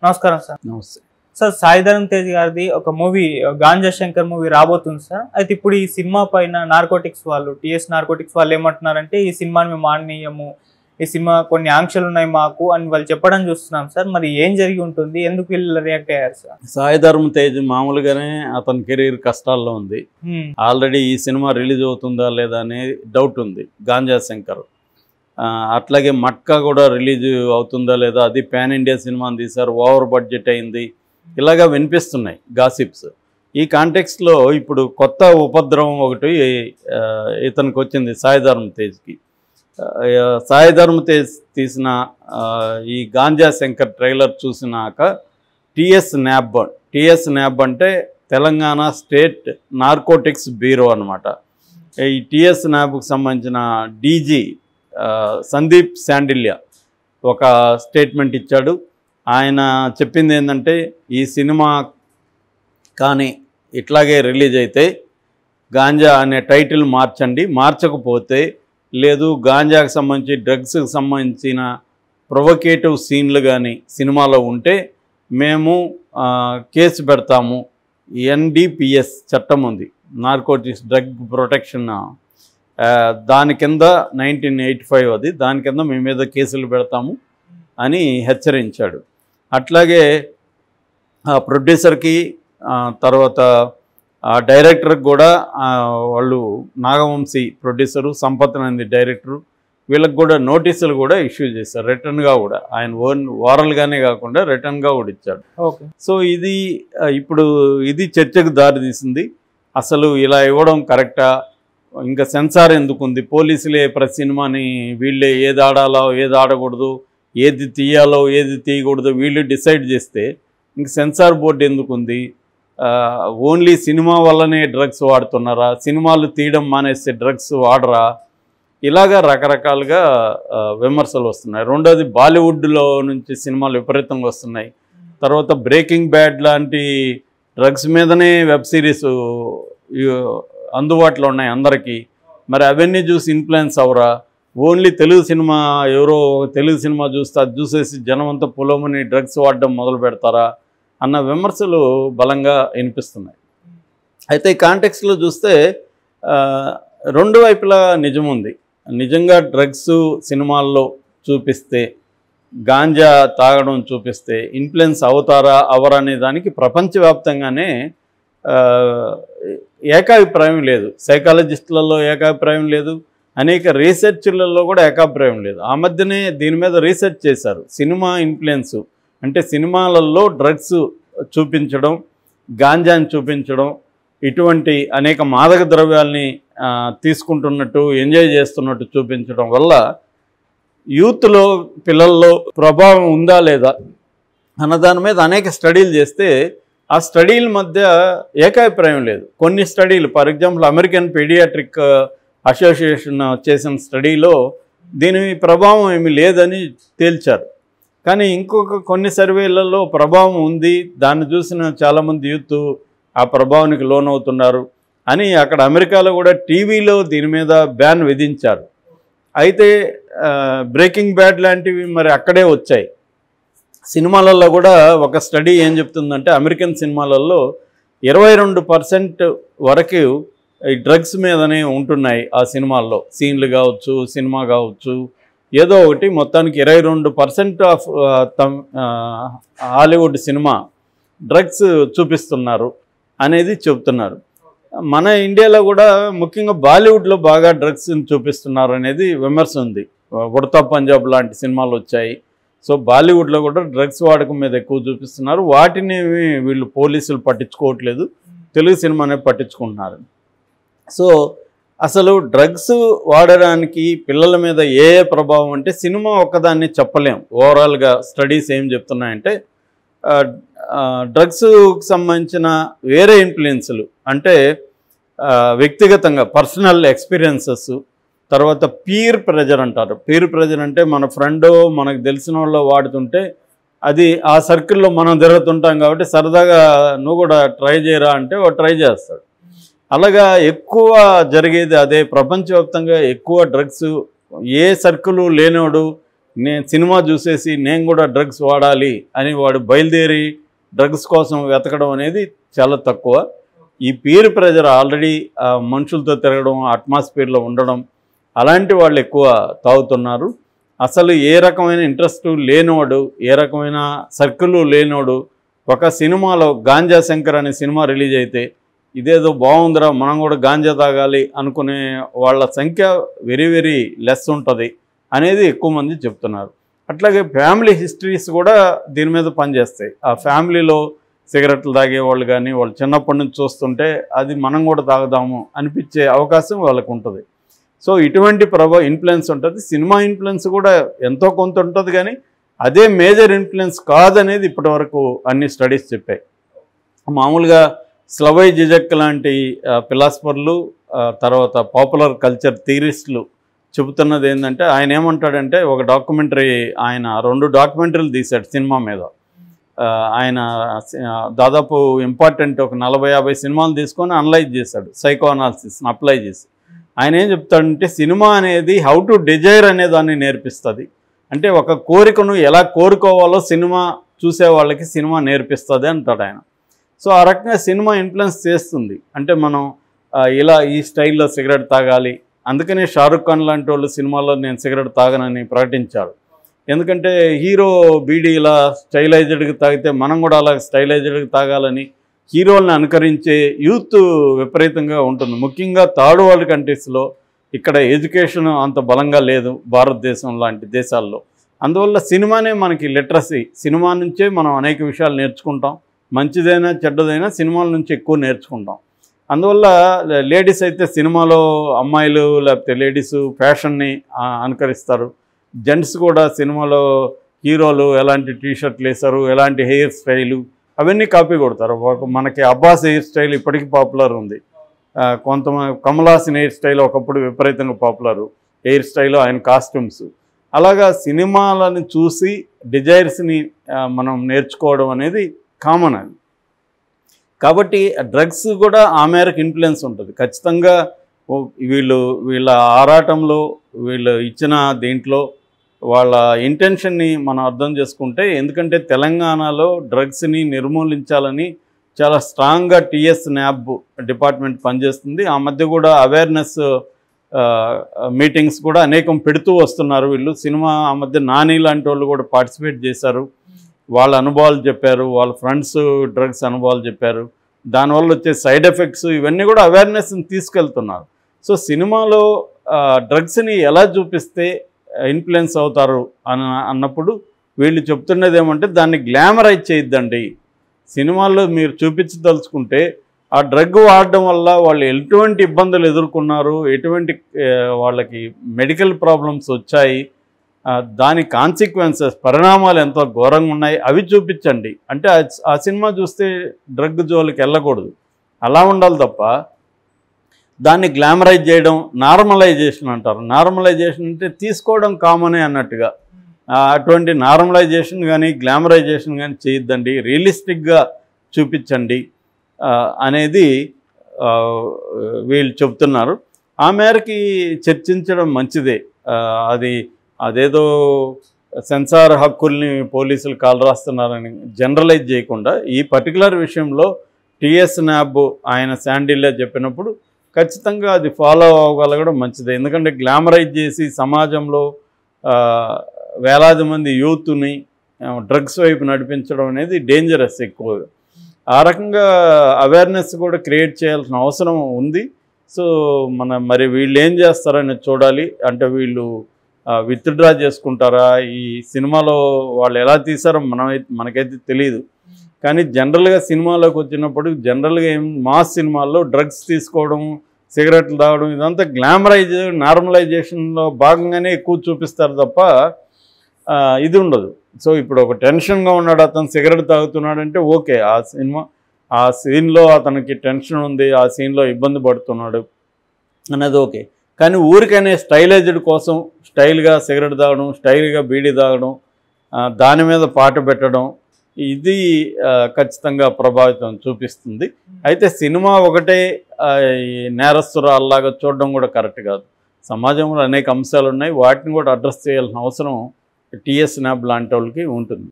నమస్కారం సార్ నమస్తే సార్ సాయిధరం తేజ్ గారిది ఒక మూవీ గాంజా శంకర్ మూవీ రాబోతుంది సార్ అయితే ఇప్పుడు ఈ సినిమా పైన నార్కోటిక్స్ వాళ్ళు టిఎస్ నార్కోటిక్స్ వాళ్ళు ఏమంటున్నారంటే ఈ సినిమాని మేము ఆడనీయము ఈ సినిమా కొన్ని ఆంక్షలు ఉన్నాయి మాకు అని వాళ్ళు చెప్పడం చూస్తున్నాం సార్ మరి ఏం జరిగి ఉంటుంది ఎందుకు వీళ్ళు రియాక్ట్ అయ్యారు సార్ సాయి ధర్మ తేజ్ మామూలుగానే అతని కెరీర్ కష్టాల్లో ఉంది హ్మ్. ఆల్రెడీ ఈ సినిమా రిలీజ్ అవుతుందా లేదా అనే డౌట్ ఉంది గాంజా శంకర్ ఆ, అట్లాగే మట్కా కూడా రిలీజ్ అవుతుందా లేదా అది పాన్ ఇండియా సినిమా తీశారు ఓవర్ బడ్జెట్ అయింది ఇలాగా వినిపిస్తున్నాయి గాసిప్స్ ఈ కాంటెక్స్లో ఇప్పుడు కొత్త ఉపద్రవం ఒకటి ఆ, ఇతనికి వచ్చింది సాయి ధర్మ తేజ్కి ఆ, సాయి ధర్మ తేజ్ తీసిన ఆ, ఈ గాంజా శంకర్ ట్రైలర్ చూసినాక టిఎస్ న్యాబ్ టిఎస్ న్యాబ్ అంటే తెలంగాణ స్టేట్ నార్కోటిక్స్ బ్యూరో అనమాట ఈ టిఎస్ న్యాబ్కు సంబంధించిన డీజీ సందీప్ శాండిల్య ఒక స్టేట్మెంట్ ఇచ్చాడు ఆయన చెప్పింది ఏంటంటే ఈ సినిమా కానీ ఇట్లాగే రిలీజ్ అయితే గాంజా అనే టైటిల్ మార్చండి మార్చకపోతే లేదు గాంజాకు సంబంధించి డ్రగ్స్కి సంబంధించిన ప్రొవకేటివ్ సీన్లు కానీ సినిమాలో ఉంటే మేము ఆ, కేసు పెడతాము ఎన్డిపిఎస్ చట్టం ఉంది నార్కోటిక్స్ డ్రగ్ ప్రొటెక్షన్ ఆ, దాని కింద నైన్టీన్ ఎయిటీ ఫైవ్ అది దాని కింద మీ మీద కేసులు పెడతాము అని హెచ్చరించాడు అట్లాగే ఆ ప్రొడ్యూసర్కి ఆ, తర్వాత ఆ డైరెక్టర్కి కూడా ఆ, వాళ్ళు నాగవంశీ ప్రొడ్యూసరు సంపత్ నంది డైరెక్టరు వీళ్ళకి కూడా నోటీసులు కూడా ఇష్యూ చేశారు రిటర్న్గా కూడా ఆయన ఓన్ ఓరల్గానే కాకుండా రిటర్న్గా కూడా ఇచ్చాడు ఓకే సో ఇది ఆ, ఇప్పుడు ఇది చర్చకు దారితీసింది అసలు ఇలా ఇవ్వడం కరెక్టా ఇంకా సెన్సార్ ఎందుకు ఉంది పోలీసులే ప్రతి సినిమాని వీళ్ళే ఏది ఆడాలో ఏది ఆడకూడదు ఏది తీయాలో ఏది తీయకూడదు వీళ్ళు డిసైడ్ చేస్తే ఇంక సెన్సార్ బోర్డు ఎందుకు ఉంది ఆ, ఓన్లీ సినిమా వల్లనే డ్రగ్స్ వాడుతున్నారా సినిమాలు తీయడం మానేస్తే డ్రగ్స్ వాడరా ఇలాగా రకరకాలుగా ఆ, విమర్శలు వస్తున్నాయి రెండోది బాలీవుడ్లో నుంచి సినిమాలు విపరీతంగా వస్తున్నాయి తర్వాత బ్రేకింగ్ బ్యాడ్ లాంటి డ్రగ్స్ మీదనే వెబ్ సిరీస్ అందుబాటులో ఉన్నాయి అందరికీ మరి అవన్నీ చూసి ఇన్ఫ్లుయెన్స్ అవరా ఓన్లీ తెలుగు సినిమా ఎవరో ఒక తెలుగు సినిమా చూస్తే అది చూసేసి జనం అంతా పొలమని డ్రగ్స్ వాడడం మొదలు పెడతారా అన్న విమర్శలు బలంగా వినిపిస్తున్నాయి అయితే ఈ కాంటెక్స్లో చూస్తే ఆ, రెండు వైపులా నిజం ఉంది నిజంగా డ్రగ్స్ సినిమాల్లో చూపిస్తే గాంజా తాగడం చూపిస్తే ఇన్ఫ్లుయెన్స్ అవుతారా అవరా అనే దానికి ప్రపంచవ్యాప్తంగానే ఆ, ఏకాభిప్రాయం లేదు సైకాలజిస్టులలో ఏకాభిప్రాయం లేదు అనేక రీసెర్చ్లలో కూడా ఏకాభిప్రాయం లేదు ఆ మధ్యనే దీని మీద రీసెర్చ్ చేశారు సినిమా ఇన్ఫ్లుయెన్స్ అంటే సినిమాలలో డ్రగ్స్ చూపించడం గాంజాని చూపించడం ఇటువంటి అనేక మాదక ద్రవ్యాల్ని ఆ, తీసుకుంటున్నట్టు ఎంజాయ్ చేస్తున్నట్టు చూపించడం వల్ల యూత్లో పిల్లల్లో ప్రభావం ఉందా లేదా అన్న దాని మీద అనేక స్టడీలు చేస్తే ఆ స్టడీల మధ్య ఏకాభిప్రాయం లేదు కొన్ని స్టడీలు for example American pediatric association చేసిన స్టడీలో దీని ప్రభావం ఏమీ లేదని తేల్చారు కానీ ఇంకొక కొన్ని సర్వేలలో ప్రభావం ఉంది దాన్ని చూసిన చాలామంది యూత్ ఆ ప్రభావానికి లోనవుతున్నారు అని అక్కడ అమెరికాలో కూడా టీవీలో దీని మీద బ్యాన్ విధించారు అయితే బ్రేకింగ్ బ్యాడ్ లాంటివి మరి అక్కడే వచ్చాయి సినిమాలలో కూడా ఒక స్టడీ ఏం చెప్తుందంటే అమెరికన్ సినిమాలలో ఇరవై రెండు పర్సెంట్ వరకు ఈ డ్రగ్స్ మీదనే ఉంటున్నాయి ఆ సినిమాల్లో సీన్లు కావచ్చు సినిమా కావచ్చు ఏదో ఒకటి మొత్తానికి ఇరవై రెండు పర్సెంట్ ఆఫ్ తమ్ ఆ, హాలీవుడ్ సినిమా డ్రగ్స్ చూపిస్తున్నారు అనేది చెబుతున్నారు మన ఇండియాలో కూడా ముఖ్యంగా బాలీవుడ్లో బాగా డ్రగ్స్ చూపిస్తున్నారు అనేది విమర్శ ఉంది ఉడతా పంజాబ్ లాంటి సినిమాలు వచ్చాయి సో బాలీవుడ్లో కూడా డ్రగ్స్ వాడకం మీద ఎక్కువ చూపిస్తున్నారు వాటిని వీళ్ళు పోలీసులు పట్టించుకోవట్లేదు తెలుగు సినిమానే పట్టించుకుంటున్నారు సో అసలు డ్రగ్స్ వాడడానికి పిల్లల మీద ఏ ఏ ప్రభావం అంటే సినిమా ఒక్కదాన్ని చెప్పలేం ఓవరాల్గా స్టడీస్ ఏం చెప్తున్నాయంటే ఆ, ఆ, డ్రగ్స్కి సంబంధించిన వేరే ఇన్ఫ్లుయెన్స్లు అంటే ఆ, వ్యక్తిగతంగా పర్సనల్ ఎక్స్పీరియన్సెస్ తర్వాత పీర్ ప్రెజర్ అంటారు పీర్ ప్రెజర్ అంటే మన ఫ్రెండ్ మనకు తెలిసిన వాళ్ళు వాడుతుంటే అది ఆ సర్కిల్లో మనం తిరుగుతుంటాం కాబట్టి సరదాగా నువ్వు కూడా ట్రై చేయరా అంటే వాడు ట్రై చేస్తాడు అలాగా ఎక్కువ జరిగేది అదే ప్రపంచవ్యాప్తంగా ఎక్కువ డ్రగ్స్ ఏ సర్కిల్ లేనోడు నేను సినిమా చూసేసి నేను కూడా డ్రగ్స్ వాడాలి అని వాడు బయలుదేరి డ్రగ్స్ కోసం వెతకడం అనేది చాలా తక్కువ ఈ పీర్ ప్రెజర్ ఆల్రెడీ మనుషులతో తిరగడం అట్మాస్ఫియర్లో ఉండడం అలాంటి వాళ్ళు ఎక్కువ తాగుతున్నారు అసలు ఏ రకమైన ఇంట్రెస్ట్ లేనివాడు ఏ రకమైన సర్కిల్ లేనివాడు ఒక సినిమాలో గాంజా శంకర్ అనే సినిమా రిలీజ్ అయితే ఇదేదో బాగుందిరా మనం కూడా గాంజా తాగాలి అనుకునే వాళ్ళ సంఖ్య వెరీ వెరీ లెస్ ఉంటుంది అనేది ఎక్కువ మంది చెప్తున్నారు అట్లాగే ఫ్యామిలీ హిస్టరీస్ కూడా దీని మీద పనిచేస్తాయి ఆ ఫ్యామిలీలో సిగరెట్లు తాగేవాళ్ళు కానీ వాళ్ళు చిన్నప్పటి నుంచి చూస్తుంటే అది మనం కూడా తాగుదాము అనిపించే అవకాశం వాళ్ళకు ఉంటుంది సో ఇటువంటి ప్రభావ ఇన్ఫ్లుయెన్స్ ఉంటుంది సినిమా ఇన్ఫ్లుయెన్స్ కూడా ఎంతో కొంత ఉంటుంది కానీ అదే మేజర్ ఇన్ఫ్లుయెన్స్ కాదనేది ఇప్పటివరకు అన్ని స్టడీస్ చెప్పాయి మామూలుగా స్లవై జిజక్ లాంటి ఫిలాసఫర్లు తర్వాత పాపులర్ కల్చర్ థీరిస్టులు చెబుతున్నది ఏంటంటే ఆయన ఏమంటాడంటే ఒక డాక్యుమెంటరీ ఆయన రెండు డాక్యుమెంటరీలు తీశాడు సినిమా మీద ఆ, ఆయన ఆ, దాదాపు ఇంపార్టెంట్ ఒక నలభై యాభై సినిమాలు తీసుకొని అనలైజ్ చేశాడు సైకో అనాలిసిస్ని అప్లై చేసి ఆయన ఏం చెప్తాడంటే సినిమా అనేది హౌ టు డిజైర్ అనే దాన్ని నేర్పిస్తుంది అంటే ఒక కోరికను ఎలా కోరుకోవాలో సినిమా చూసే వాళ్ళకి సినిమా నేర్పిస్తుంది అంటాడు ఆయన సో ఆ రకంగా సినిమా ఇన్ఫ్లుయెన్స్ చేస్తుంది అంటే మనం ఆ, ఇలా ఈ స్టైల్లో సిగరెట్ తాగాలి అందుకనే షారుఖ్ ఖాన్ లాంటి వాళ్ళు సినిమాలో నేను సిగరెట్ తాగనని ప్రకటించారు ఎందుకంటే హీరో బీడీ ఇలా స్టైలైజ్డ్గా తాగితే మనం కూడా అలా స్టైలైజ్డ్గా తాగాలని హీరోల్ని అనుకరించే యూత్ విపరీతంగా ఉంటుంది ముఖ్యంగా థర్డ్ వరల్డ్ కంట్రీస్లో ఇక్కడ ఎడ్యుకేషన్ అంత బలంగా లేదు భారతదేశం లాంటి దేశాల్లో అందువల్ల సినిమానే మనకి లిటరసీ సినిమా నుంచే మనం అనేక విషయాలు నేర్చుకుంటాం మంచిదైనా చెడ్డదైనా సినిమాల నుంచి ఎక్కువ నేర్చుకుంటాం అందువల్ల లేడీస్ అయితే సినిమాలో అమ్మాయిలు లేకపోతే లేడీస్ ఫ్యాషన్ని ఆ, అనుకరిస్తారు జెంట్స్ కూడా సినిమాలో హీరోలు ఎలాంటి టీ షర్ట్లు వేస్తారు ఎలాంటి హెయిర్ స్టైలు అవన్నీ కాపీ కొడతారు ఒక మనకి అబ్బాస్ హెయిర్ స్టైల్ ఇప్పటికీ పాపులర్ ఉంది ఆ, కొంతమంది కమలాసన్ హెయిర్ స్టైల్ ఒకప్పుడు విపరీతంగా పాపులర్ హెయిర్ స్టైల్ ఆయన కాస్ట్యూమ్స్ అలాగా సినిమాలను చూసి డిజైర్స్ని మనం నేర్చుకోవడం అనేది కామన్ అది కాబట్టి డ్రగ్స్ కూడా ఆ మేరకు ఇన్ఫ్లుయెన్స్ ఉంటుంది ఖచ్చితంగా ఓ వీళ్ళు వీళ్ళ ఆరాటంలో వీళ్ళు ఇచ్చిన దీంట్లో వాళ్ళ ఇంటెన్షన్ని మనం అర్థం చేసుకుంటే ఎందుకంటే తెలంగాణలో డ్రగ్స్ని నిర్మూలించాలని చాలా స్ట్రాంగ్గా టిఎస్ న్యాబ్ డిపార్ట్మెంట్ పనిచేస్తుంది ఆ మధ్య కూడా అవేర్నెస్ మీటింగ్స్ కూడా అనేకం పెడుతూ వస్తున్నారు వీళ్ళు సినిమా ఆ మధ్య నాని లాంటి వాళ్ళు కూడా పార్టిసిపేట్ చేశారు వాళ్ళ అనుభవాలు చెప్పారు వాళ్ళ ఫ్రెండ్స్ డ్రగ్స్ అనుభవాలు చెప్పారు దానివల్ల వచ్చే సైడ్ ఎఫెక్ట్స్ ఇవన్నీ కూడా అవేర్నెస్ని తీసుకెళ్తున్నారు సో సినిమాలో డ్రగ్స్ని ఎలా చూపిస్తే ఇన్ఫ్లుయెన్స్ అవుతారు అన్న అన్నప్పుడు వీళ్ళు చెప్తున్నది ఏమంటే దాన్ని గ్లామరైజ్ చేయొద్దండి సినిమాల్లో మీరు చూపించదలుచుకుంటే ఆ డ్రగ్ వాడడం వల్ల వాళ్ళు ఎటువంటి ఇబ్బందులు ఎదుర్కొన్నారు ఎటువంటి ఆ, వాళ్ళకి మెడికల్ ప్రాబ్లమ్స్ వచ్చాయి ఆ, దాని కాన్సిక్వెన్సెస్ పరిణామాలు ఎంతో ఘోరంగా ఉన్నాయి అవి చూపించండి అంటే ఆ- ఆ సినిమా చూస్తే డ్రగ్ జోలికి వెళ్ళకూడదు అలా ఉండాలి తప్ప దాన్ని గ్లామరైజ్ చేయడం నార్మలైజేషన్ అంటారు నార్మలైజేషన్ అంటే తీసుకోవడం కామనే అన్నట్టుగా ఆ, అటువంటి నార్మలైజేషన్ కానీ గ్లామరైజేషన్ కానీ చేయొద్దండి రియలిస్టిక్గా చూపించండి ఆ, అనేది ఆ, వీళ్ళు చెప్తున్నారు ఆ మేరకి చర్చించడం మంచిదే ఆ, అది అదేదో సెన్సార్ హక్కుల్ని పోలీసులు కాలు రాస్తున్నారని జనరలైజ్ చేయకుండా ఈ పర్టికులర్ విషయంలో టిఎస్ నాబ్ ఆయన శాండిల్లో చెప్పినప్పుడు ఖచ్చితంగా అది ఫాలో అవ్వగలగడం మంచిదే ఎందుకంటే గ్లామరైజ్ చేసి సమాజంలో ఆ, వేలాది మంది యూత్ని డ్రగ్స్ వైపు నడిపించడం అనేది డేంజరస్ ఎక్కువగా ఆ రకంగా అవేర్నెస్ కూడా క్రియేట్ చేయాల్సిన అవసరం ఉంది సో మన మరి వీళ్ళు ఏం చేస్తారని చూడాలి అంటే వీళ్ళు విత్డ్రా చేసుకుంటారా ఈ సినిమాలో వాళ్ళు ఎలా తీసారో మనం మనకైతే తెలియదు కానీ జనరల్గా సినిమాలోకి వచ్చినప్పుడు జనరల్గా ఏం మాస్ సినిమాల్లో డ్రగ్స్ తీసుకోవడం సిగరెట్లు తాగడం ఇదంతా గ్లామరైజ్ నార్మలైజేషన్లో భాగంగానే ఎక్కువ చూపిస్తారు తప్ప ఆ, ఇది ఉండదు సో ఇప్పుడు ఒక టెన్షన్గా ఉన్నాడు అతను సిగరెట్ తాగుతున్నాడంటే ఓకే ఆ సినిమా ఆ సీన్లో అతనికి టెన్షన్ ఉంది ఆ సీన్లో ఇబ్బంది పడుతున్నాడు అనేది ఓకే కానీ ఊరికనే స్టైలైజ్డ్ కోసం స్టైల్గా సిగరెట్ తాగడం స్టైల్గా బీడీ తాగడం ఆ, దాని మీద పాట పెట్టడం ఇది ఆ, ఖచ్చితంగా ప్రభావితం చూపిస్తుంది అయితే సినిమా ఒకటే ఆ, ఈ నేరస్తురాల్లాగా చూడడం కూడా కరెక్ట్ కాదు సమాజంలో అనేక అంశాలు ఉన్నాయి వాటిని కూడా అడ్రస్ చేయాల్సిన అవసరం టిఎస్ నాబ్ లాంటి వాళ్ళకి ఉంటుంది